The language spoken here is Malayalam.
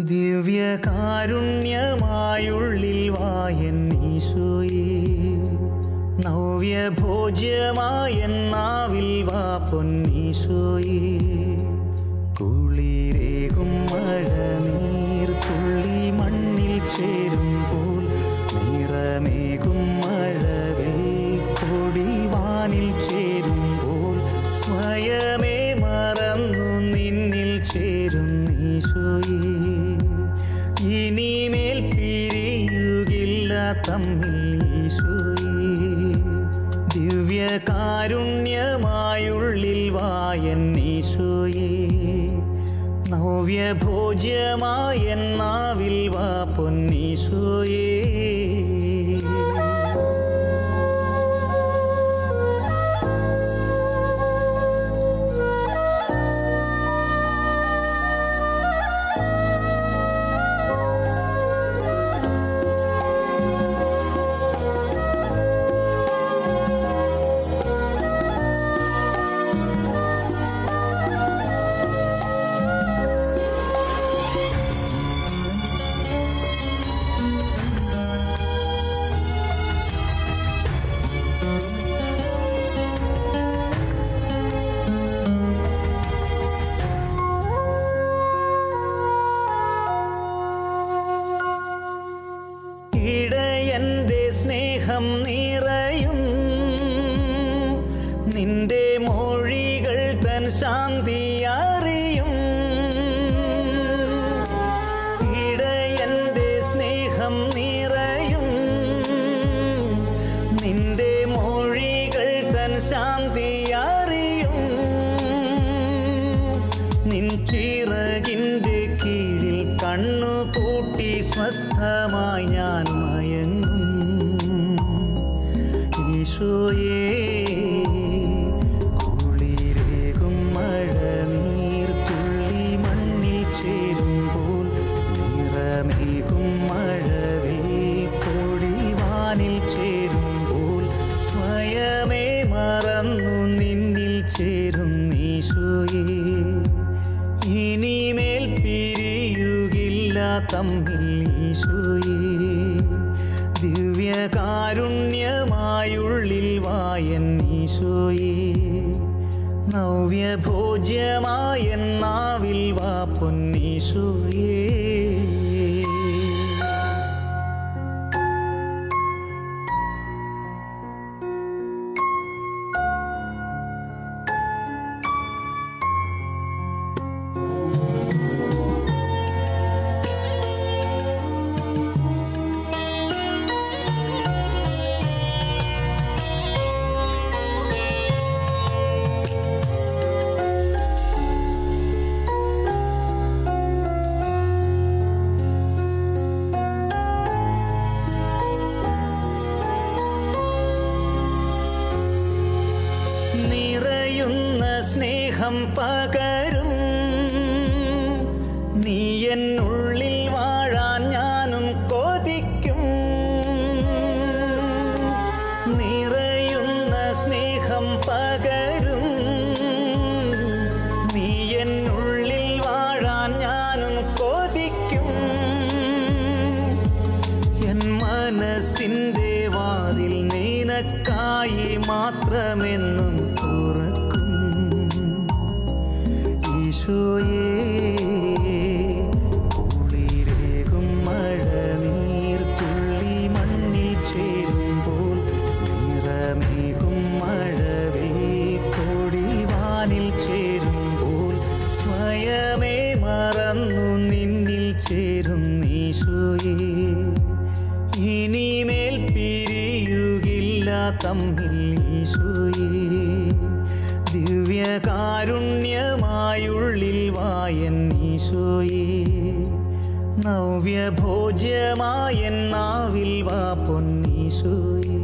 ദിവ്യകാരുണ്യമായുള്ളിൽ വായൻ ഈശോയേ നവ്യഭോജ്യമായെന്നാവിൽ വാ പൊന്നീശോയേ കുളിരേകും മഴ നീർ തുള്ളി മണ്ണിൽ ചേരുമ്പോൾ നിറമേകും മഴവിൽ കൊടി വാനിൽ ചേരുമ്പോൾ സ്വയമേ മറന്നു നിന്നിൽ ചേരും ഈശോയേ ഇനിമേൽ പിരിയുകില്ല തമ്മിൽ ഈശോയേ ദിവ്യകാരുണ്യമായുള്ളിൽ വായൻ ഈശോയേ നവ്യഭോജ്യമായെന്നാവിൽ വാ പൊന്നീശോയേ ഇടയന്റെ സ്നേഹം നിറയും നിന്റെ മൊഴികൾ തൻ ശാന്തി അറിയും ഇടയന്റെ സ്നേഹം നിറയും നിന്റെ മൊഴികൾ തൻ ശാന്തി അറിയും നിൻ ചിറകിൻ്റെ കീഴിൽ കണ്ണു പൂട്ടി സ്വസ്ഥമായി ഞാൻ മയങ്ങും ഈശോയേ കുളിരേകും മഴ നീർ തുള്ളി മണ്ണിൽ ചേരുമ്പോൾ നിറമേകും മഴവിൽ കൊടി വാനിൽ ചേരുമ്പോൾ സ്വയമേ മറന്നു നിന്നിൽ ചേരും ഈശോയേ ഇനിമേൽ പിരിയുകില്ല തമ്മിൽ ഈശോയേ ദിവ്യകാരുണ്യമായുള്ളിൽ വായൻ ഈശോയേ നവ്യഭോജ്യമായെന്നാവിൽ വാ പൊന്നീശോയേ നിറയുന്ന സ്നേഹം പകരും നീ എന്നുള്ളിൽ വാഴാൻ ഞാനും കൊതിക്കും നിറയുന്ന സ്നേഹം പകരും നീ എന്നുള്ളിൽ വാഴാൻ ഞാനും കൊതിക്കും എൻ മനസ്സിൻ്റെ വാതിൽ നിനക്കായി മാത്രമെന്നും തുറക്കും ഈശോയേ കുളിരേകും മഴ നീർ തുള്ളി മണ്ണിൽ ചേരുമ്പോൾ നിറമേകും മഴവിൽ കൊടി വാനിൽ ചേരുമ്പോൾ സ്വയമേ മറന്നു നിന്നിൽ ചേരും ഈശോയേ ഇനിമേൽ പിരിയുകില്ല തമ്മിൽ ഈശോയേ ദിവ്യകാരുണ്യമായുള്ളിൽ വായൻ ഈശോയേ നവ്യഭോജ്യമായെന്നാവിൽ വാ പൊന്നീശോയേ